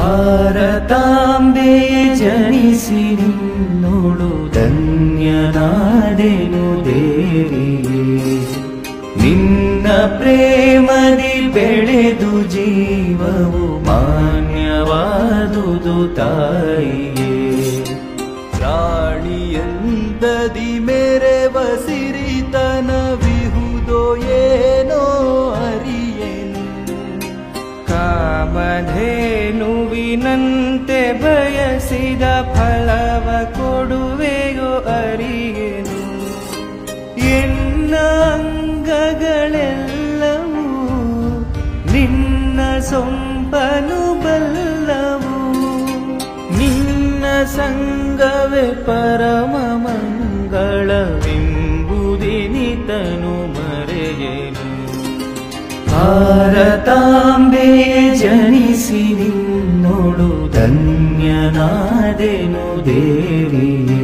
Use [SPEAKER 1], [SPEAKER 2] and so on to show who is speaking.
[SPEAKER 1] ಭಾರತಾಂಬೆ ಜನಿಸಿ ನಿನ್ನೋಳು ಧನ್ಯನಾದೆನು ದೇವಿಯೇ ನಿನ್ನ ಪ್ರೇಮದಿ ಬೆಳೆದು ಜೀವವು ಮಾನ್ಯವಾದುದು ತಾಯಿಯೇ ರಾಣಿಯಂದದಿ ಮೆರೆವ ಸಿರಿತನವಿಹುದೋ ಏನೋ ಅರಿಯೆನು ಕಾಮಧೇನುವಿನಂತೆ ಬಯಸಿದ ಫಲವ ಕೊಡುವೆಯೋ ಅರಿಯೆನು ಎನ್ನ ಅಂಗಗಳೆಲ್ಲವೂ ನಿನ್ನ ಸೊಂಪನು ಬಲ್ಲವು ನಿನ್ನ ಸಂಗವೇ ಪರಮ ಮಂಗಳವೆಂಬುದಿನಿತನು ಮರೆಯೇನು ಭಾರತಾಂಬೆ ಜನಿಸಿ ನಿನ್ನೋಳು ಧನ್ಯನಾದೆನು ದೇವಿಯೇ